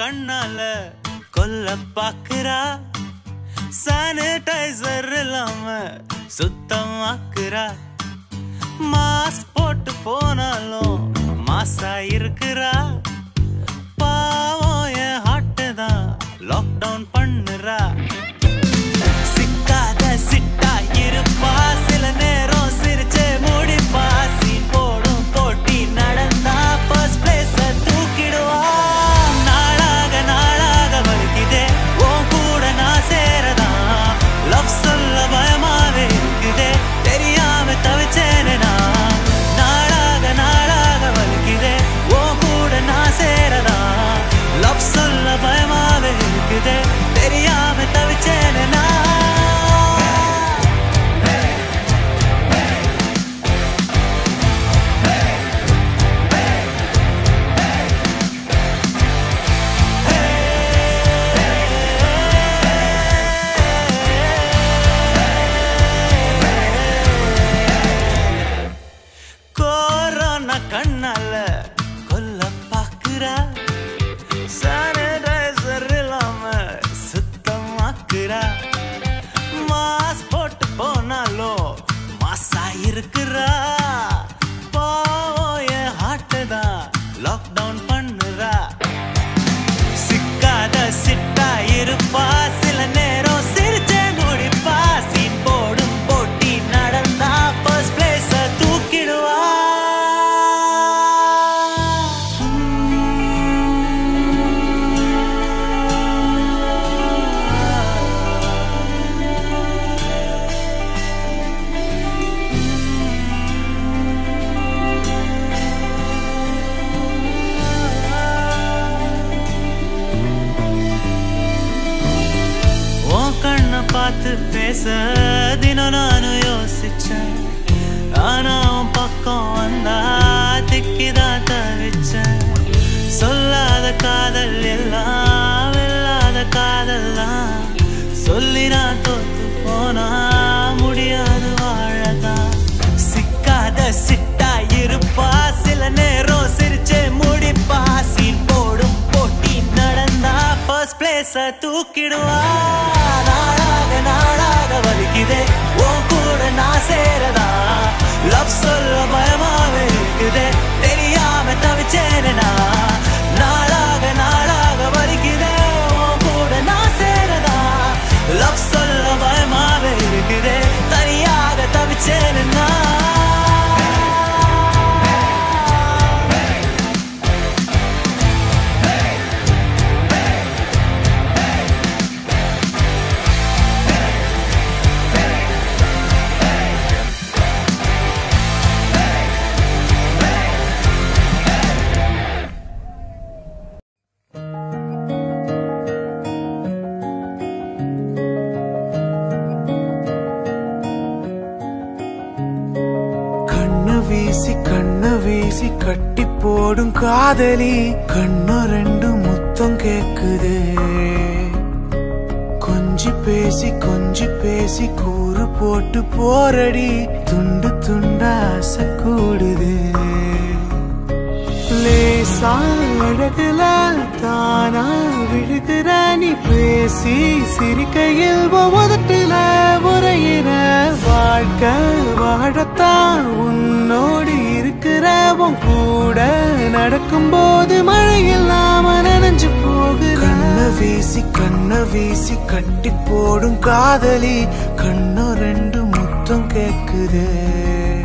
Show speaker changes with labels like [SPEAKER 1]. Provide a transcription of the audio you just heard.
[SPEAKER 1] கண்ணால கொல்ல பாக்குறா சானிடைசர் இல்லாம சுத்தமாக்குறா மாஸ்க் போட்டு போனாலும் மாசா இருக்கிறா பாவம் என் ஹார்ட்டு தான் லாக்டவுன் பண்ணுறா சிக்காத சிட்டா இருப்பா சில நேரம் சிரிச்சே முடிப்பா சீன் போடும் போட்டி நடந்தா ஃபர்ஸ்ட் பிளேஸ் தூக்கிடுவா நாளாக நாளாக வலிக்குதே உன் கூட நான் சேரதா லவ் சொல்ல பயமாவே இருக்குதே தெரியாம தவிச்சேனே நான் நாளாக நாளாக வலிக்குதே உன் கூட நான் சேரதா லவ் சொல்ல பயமாவே இருக்குதே தெரியாம தவிச்சேனே நான் கொரோனா கண்ணால கொல்ல பாக்குறா சானிடைசர் இல்லாம சுத்தமாக்குறா மாஸ்க் போட்டு போனாலும் மாசா இருக்கிறா பாவம் என் ஹார்ட்டு தான் லாக்டவுன் பண்ணுறா சிக்காத சிட்டா இருப்பா சில நேரம் சிரிச்சே முடிப்பா சீன் போடும் போட்டி நடந்தா ஃபர்ஸ்ட் பிளேஸ் தூக்கிடுவா உன் கண்ணை பார்த்து பேச தினம் நானும் யோசிச்சேன் ஆனா உன் பக்கம் வந்தா திக்கிதான் தவிச்சேன் சொல்லாத காதல் எல்லாம் இல்லாத காதல்லாம் சொல்லி நான் தோத்து போனா முடியாது வாழதான் சிக்காத சிட்டா இருப்பா சில நேரம் சிரிச்சே முடிப்பா சீன் போடும் போட்டி நடந்தா ஃபர்ஸ்ட் பிளேஸ தூக்கிடுவா நாளாக நாளாக வலிக்குதே உன் கூட நான் சேரதா லவ் சொல்ல பயமாவே இருக்குதே தெரியாம தவிச்சேனே நான் நாளாக நாளாக வலிக்குதே உன் கூட நான் சேரதா லவ் சொல்ல பயமாவே இருக்குதே தனியாக தவிச்சேனே நான்
[SPEAKER 2] கண்ணு வீசி கண்ணு வீசி கட்டி போடும் காதலி கண்ணு ரெண்டு முத்தம் கேக்குது கொஞ்சி பேசி கொஞ்சி பேசி கூறு போட்டு போரடி துண்டு துண்டா ஆசை கூடுது லேசா அழகுல தானா விழுகிற நீ பேசி சிரிக்கையில் உதட்டுல உரையிற வாழ்க்கை வாழத்தான் உன்னோடு இருக்கிற உன் கூட நடக்கும்போது மழை இல்லாம நனைஞ்சு போகுற கண்ண வீசி கண்ண வீசி கட்டி போடும் காதலி கண்ணு ரெண்டு முத்தம் கேக்குது